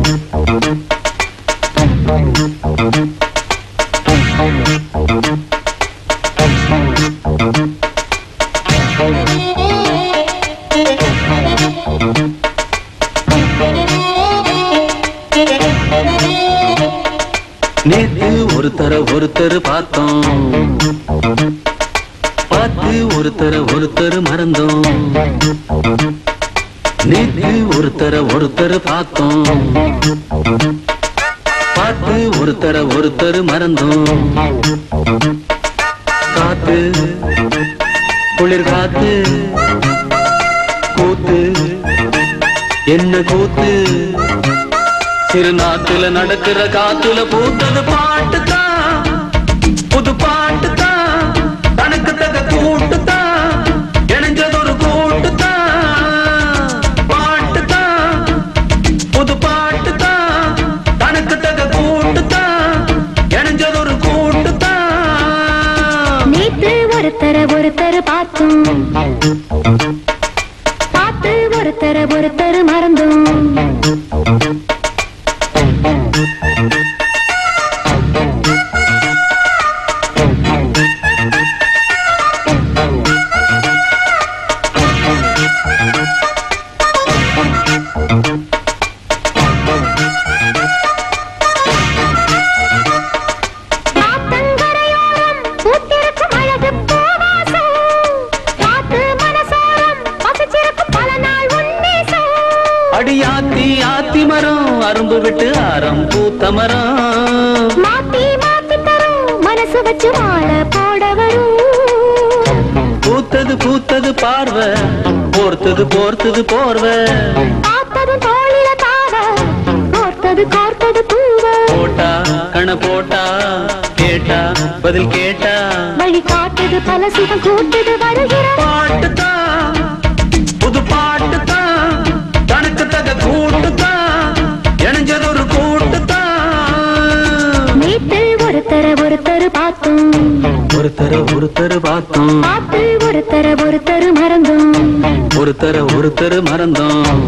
நேத்து ஒருத்தர ஒருத்தர் பார்த்தோம் பார்த்து ஒருத்தர ஒருத்தர் மறந்தோம் நேத்து ஒருத்தர ஒருத்தர் பார்த்தோம் பார்த்து ஒருத்தர ஒருத்தர் மறந்தோம் காத்து குளிர் காத்து கூத்து என்ன கூத்து சிறு நாட்டுல நடக்கிற காத்துல பூத்தது பாட்டு தான் புது பாட்டு தான் தனக்கு தக கூட்டு தான் இணைஞ்சது ஒரு கூட்டு தான் பாட்டு தான் புது பாட்டு தான் தனக்கு தக கூட்டு தான் இணைஞ்சது ஒரு கூட்டு தான் நேத்து ஒருத்தர ஒருத்தர் பார்த்தோம் பார்த்து ஒருத்தர ஒருத்தர் மறந்தோம் ஆத்தங்கரையோரம் பூத்திருக்கும் அழகு பூவாசம். காத்து மனசோரம் பசிச்சிருக்கும் பல நாள் உன்னேசம். அடியாத்தி ஆத்தி மரம் அரும்பு விட்டு ஆரம் பூத்த மரம் மாத்தி மாத்தி தரும் மனசு வச்சு மாலை போட வரும் பூத்தது பூத்தது பார்வை போர்த்தது போர்த்தது போர்வை பார்த்ததும் தோளில தாவ கோர்த்தது கோர்த்தது பூவ போட்டா கண போட்டா கேட்டா பதில் கேட்டா வழி காட்டுது பல சுகம் கூட்டுது வருகிற பாட்டு தான் புது பாட்டு தான் தனக்கு தக கூட்டு தான் இணைஞ்சது ஒரு கூட்டு தான் நேத்து ஒருத்தர ஒருத்தர் பார்த்தோம் ஒருத்தர ஒருத்தர் பார்த்தோம் பார்த்து ஒருத்தர ஒருத்தர் மறந்தோம் ஒருத்தர ஒருத்தர் மறந்தோம்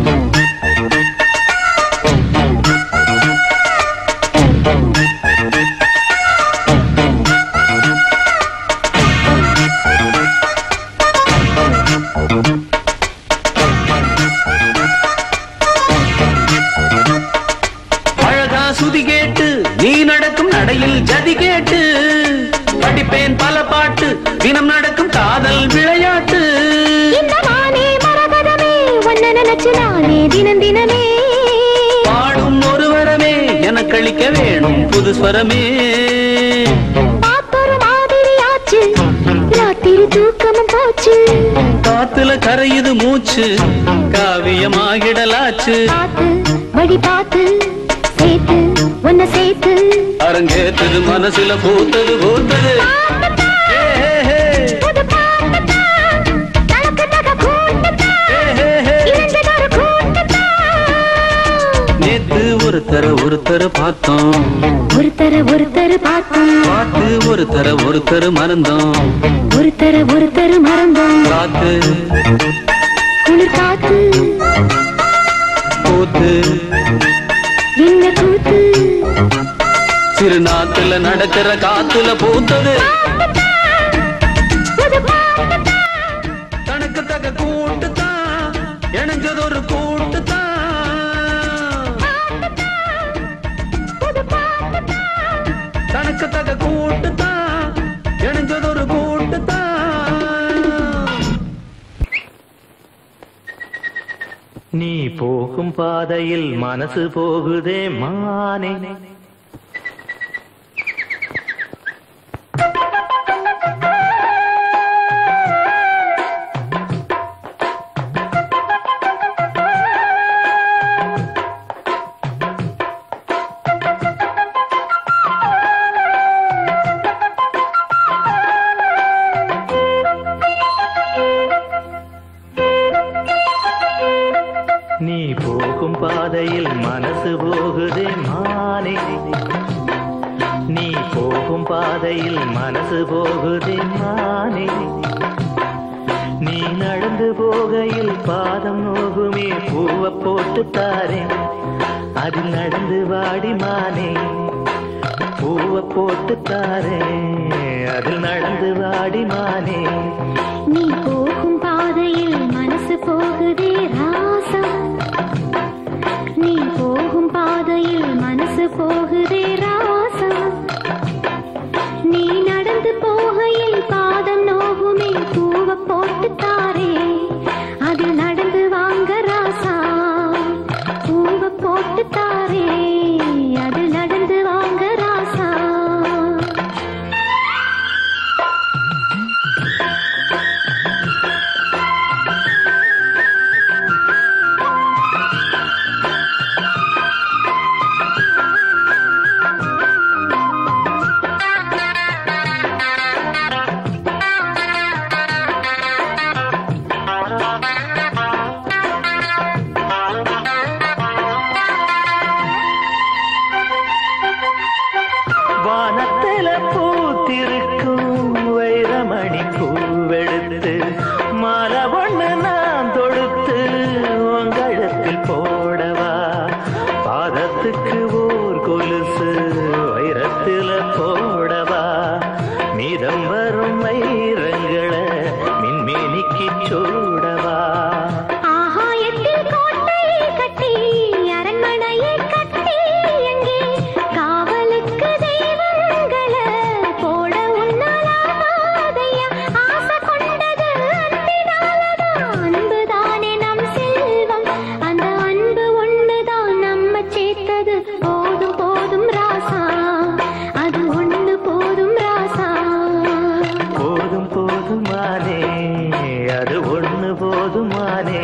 அழகா சுதி கேட்டு நீ நடக்கும் நடையில் ஜதி கேட்டு படிப்பேன் பல பாட்டு தினம் நடக்கும் காதல் விளையாட்டு இந்த நானே மரகதமே உன்னை நினைச்சு நானே தினம் தினமே பாடும் ஒரு வரமே எனக்கு அளிக்க வேணும் புது ஸ்வரமே பார்த்தொரு மாதிரியாச்சு ராத்திரி தூக்கமும் போச்சு காத்துல கரையுது மூச்சு காவியமாகிடலாச்சு பார்த்து வழி பார்த்து சேர்த்து உன்னை சேர்த்து அரங்கேத்தது மனசுல பூத்தது பூத்தது ஏ, ஹே, ஹே. புது பாட்டுதான், தனக்கு தக கூட்டுதான், ஏ, ஹே, ஹே. இணைஞ்சதொரு கூட்டுதான். நேத்து ஒருத்தர ஒருத்தர் பார்த்தோம் ஒருத்தர ஒருத்தர் பார்த்தோம் பார்த்து ஒருத்தர ஒருத்தர் மறந்தோம் ஒருத்தர ஒருத்தர் மறந்தோம் காத்து குளிர் காத்து கூத்து என்ன கூத்து சிறு நாட்டுல நடக்கிற காத்துல பூத்தது புது பாட்டுதான், தனக்கு தக கூட்டு தான் இணைஞ்சது ஒரு கூட்டு தான் புது பாட்டுதான். தனக்கு தக கூட்டு தான் இணைஞ்சது ஒரு கூட்டு தான் நீ போகும் பாதையில் மனசு போகுதே மானே நீ போகும் பாதையில் மனசு போகுதே மானே நீ போகும் பாதையில் மனசு போகுதே மானே நீ நடந்து போகையில் பாதம் நோகுமே பூவ போட்டு தாரேன் அதில் நடந்து வாடி மானே பூவை போட்டு தாரே அதில் நடந்து வாடி மானே நீ போகும் பாதையில் மனசு போகுதே ராசா நீ போகும் பாதையில் மனசு போகுதே ராசா நீ நடந்து போகையில் பாதம் நோகுமே பூவ போட்டு தாரே அதில் நடந்து வாங்க ராசா பூவ போட்டு தாரே அதில் நடந்து வாங்க ராசா வானத்தில பூத்திருக்கும் வைரமணி பூவெடுத்து மாலை ஒண்ணு நான் தொடுத்து உங்கழத்தில் போடவா பாதத்துக்கு ஓர் கொலுசு வைரத்தில போடவா மீதம் வரும் வைரங்களை மின்மேனிக்கு சூடவா ஆகாயத்தில் கோட்டையை கட்டி அரண்மனையை கட்டி எங்கே காவலுக்கு தெய்வங்களை போட உன்னாலாதையா ஆசை கொண்டது அன்பினாலதான் அன்புதானே நம் செல்வம் அந்த அன்பு ஒண்ணுதான் நம்ம சேர்த்தது போதும் போதும் ராசா அது ஒண்ணு போதும் ராசா போதும் போதுமானே அது ஒண்ணு போதுமானே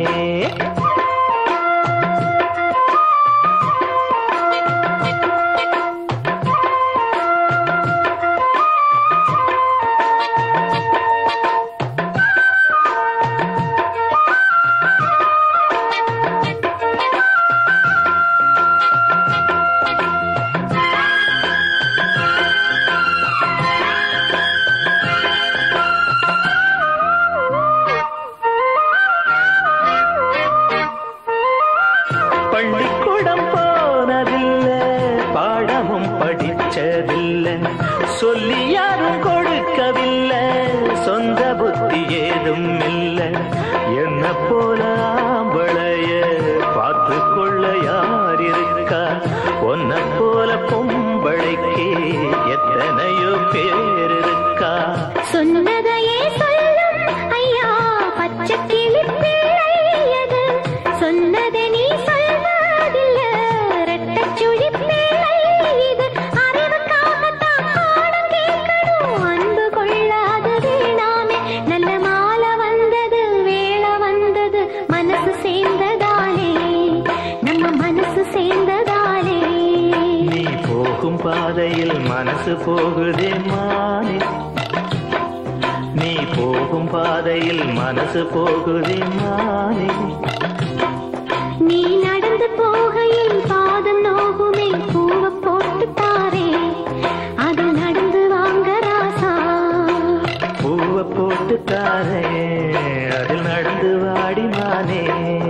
பள்ளிக்கூடம் போனதில்லை பாடமும் படிச்சதில்லை சொல்லி யாரும் கொடுக்கவில்லை சொந்த புத்தி ஏதும் இல்லை என்ன போல ஆம்பளைய பார்த்து கொள்ள யார் இருக்கா ஒன்ன போல பொம்பளைக்கு எத்தனையோ பேர் இருக்கா சொன்னதையே சொல்லும் ஐயா பச்சை கிளி பிள்ளை அது சொன்னதை நீ சொல்வதில்ல ரெட்டச் சுழி பிள்ளை இது அறிவுக்காகத்தான் பாடம் கேட்கணும் அன்பு கொள்ளாது வேணாமே நல்ல மாலை வந்தது வேளை வந்தது மனசு சேர்ந்ததாலே நம்ம மனசு சேர்ந்ததாலே நீ போகும் பாதையில் மனசு போகுதே மானே நீ போகும் பாதையில் மனசு போகுதே மானே நீ நடந்து போகையில் பாதம் நோகுமே பூவ போட்டு தாரே அது நடந்து வாங்க ராசா பூவை போட்டு தாரே அதில் நடந்து வாடி மானே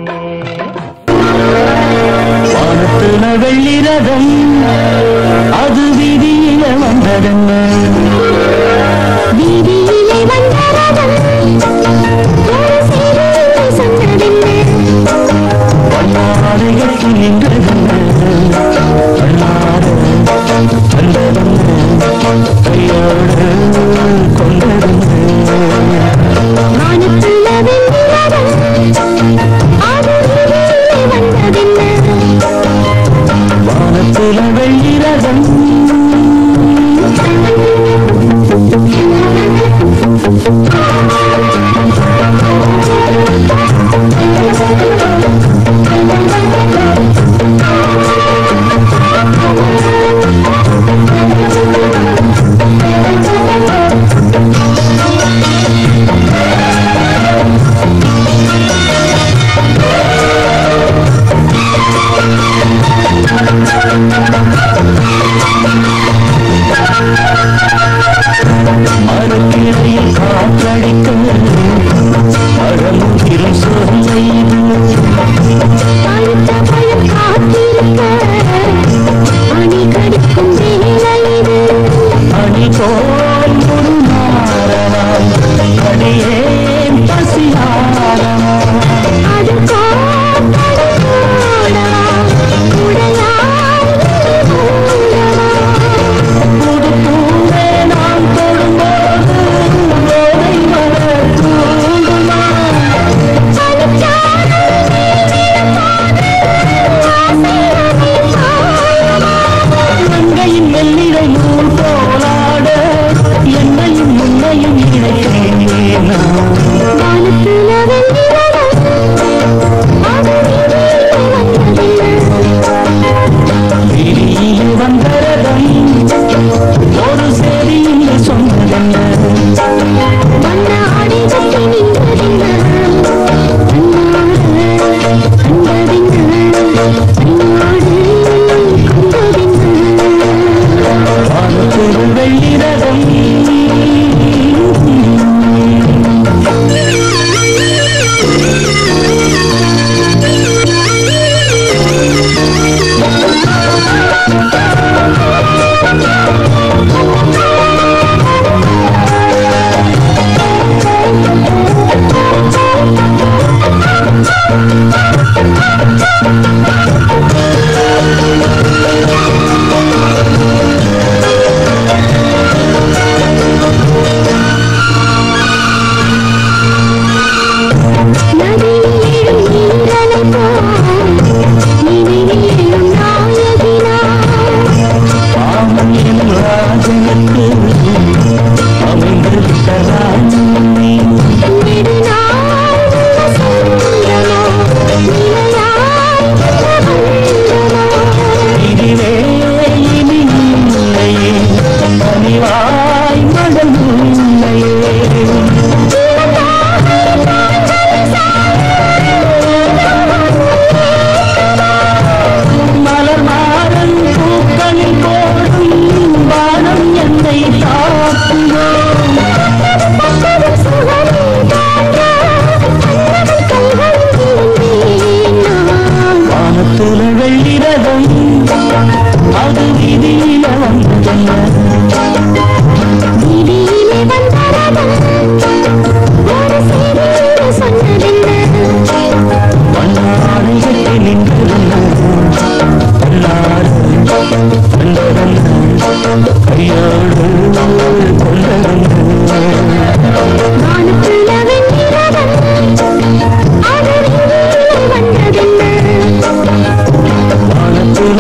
வானத்துல வெள்ளிரதம் அது வீதியில வந்ததென்ன வீதியிலே வந்த ரதம் ஒரு செய்தியை சொன்னதென்ன வண்ணாரையத்தில் நின்றதென்ன வண்ணார வந்ததென்ன கையோடு கொண்டதென்ன வானத்துல வெண்ணிலவம் அது வீதியிலே வந்ததென்ன வானத்துல வெள்ளிரதம்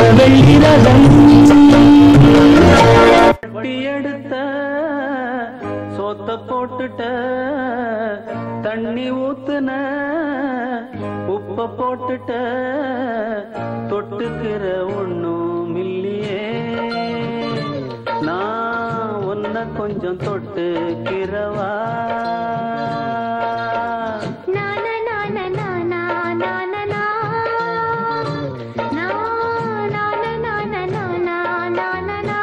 வெள்ளி ரதம் வட்டி எடுத்த சோத்த போட்டுட்ட தண்ணி ஊத்துன உப்ப போட்டுட்ட தொட்டுக்கிற ஒண்ணும் இல்லையே நான் உன்னை கொஞ்சம் தொட்டுக்கிறவா நான நான நானா நான நா. நா, நான நான நானா நான நா.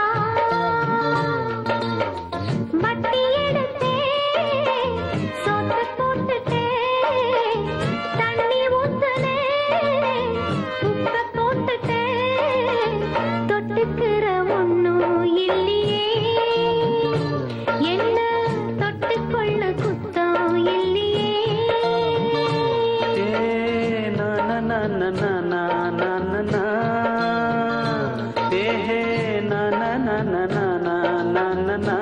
வட்டி எடுத்தேன், சோத்த போட்டுட்டேன், தண்ணி ஊத்துனேன், உப்ப போட்டுட்டேன், தொட்டுக்கிற ஒண்ணும் இல்லையே என்ன தொட்டுக்கொள்ள குத்தம் இல்லையே ஏ நா நா நா நா நா நா நா நா நா. ஏ ஹே நா நா நா நா நா நா நா நா நா.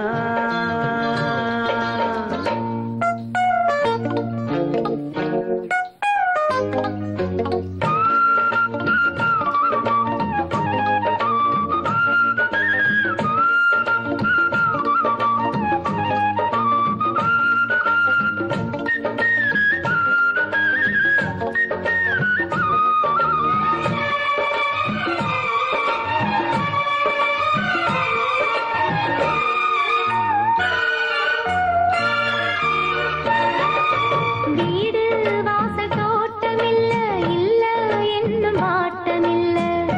வீடு வாச தோட்டமில்ல இல்ல என்னும் மாட்டமில்ல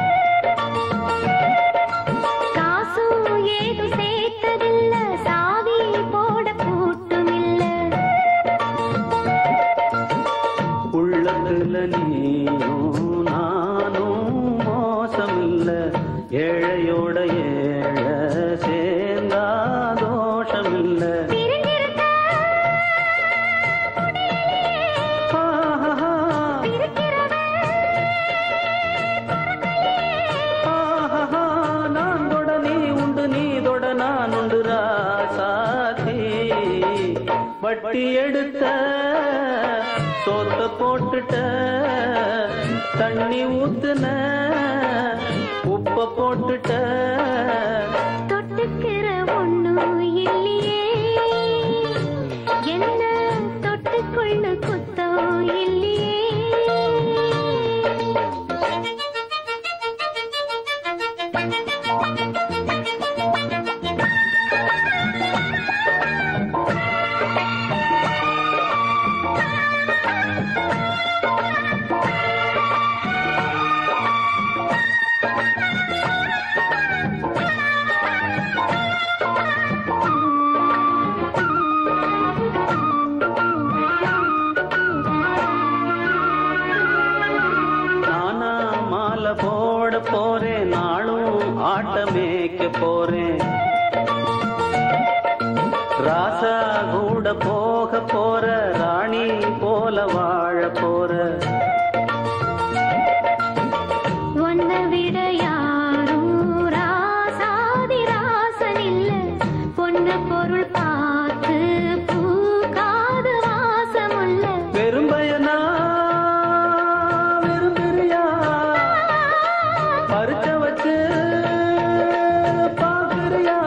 காசும் ஏது சேர்த்ததில்ல சாவி போட கூட்டுமில்ல உள்ளத்துல நீயும் நானும் மோசமில்ல ஏழையோட ஏழ சேர்ந்தா தோஷமில்ல பிரிஞ்சிருக்க ஆஹா, ஆஹா, நான் தொட நீ உண்டு நீ தொட நான் உண்டு ராசாதி வட்டி எடுத்த சோத்த போட்டுட்ட தண்ணி ஊத்துன உப்ப போட்டுட்ட தொட்டுக்கிற ஒண்ணும் இல்லையே என்ன தொட்டுக்கொள்ள குத்தம் இல்லையே நானா மாலை போட போறேன் நாளும் ஆட்டமேக்க போறேன் ராசா கூட போக போற ராணி போல வாழ போற உன்னை விட யாரும் ராசாதி ராசன் இல்ல பொண்ணு பொருள் பார்த்து பூக்காது வாசமுள்ள பெரும்பயனா விரும்புறியா பறிச்ச வச்சு பாக்குறியா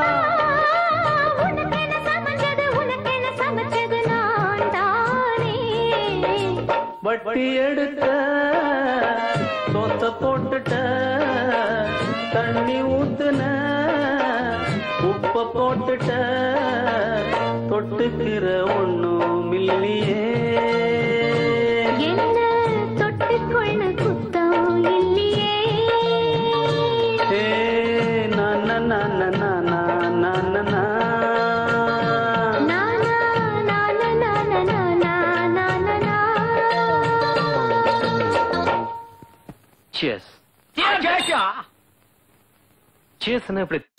உனக்கென சமைச்சது உனக்கென சமைச்சது நான் தானே வட்டி எடுத்த சொத்த போட்டுட்ட தண்ணி ஊத்துன உப்ப போட்டுட்ட தொட்டுக்கிற ஒண்ணும் இல்லையே என்ன தொட்டுக்கொள்ள குத்தம் இல்லையே ஏ நா நா நா நா நா நா நா நா நா. நானா நானா நானா நானா நானா நா Cheers. Cheersனா இப்படி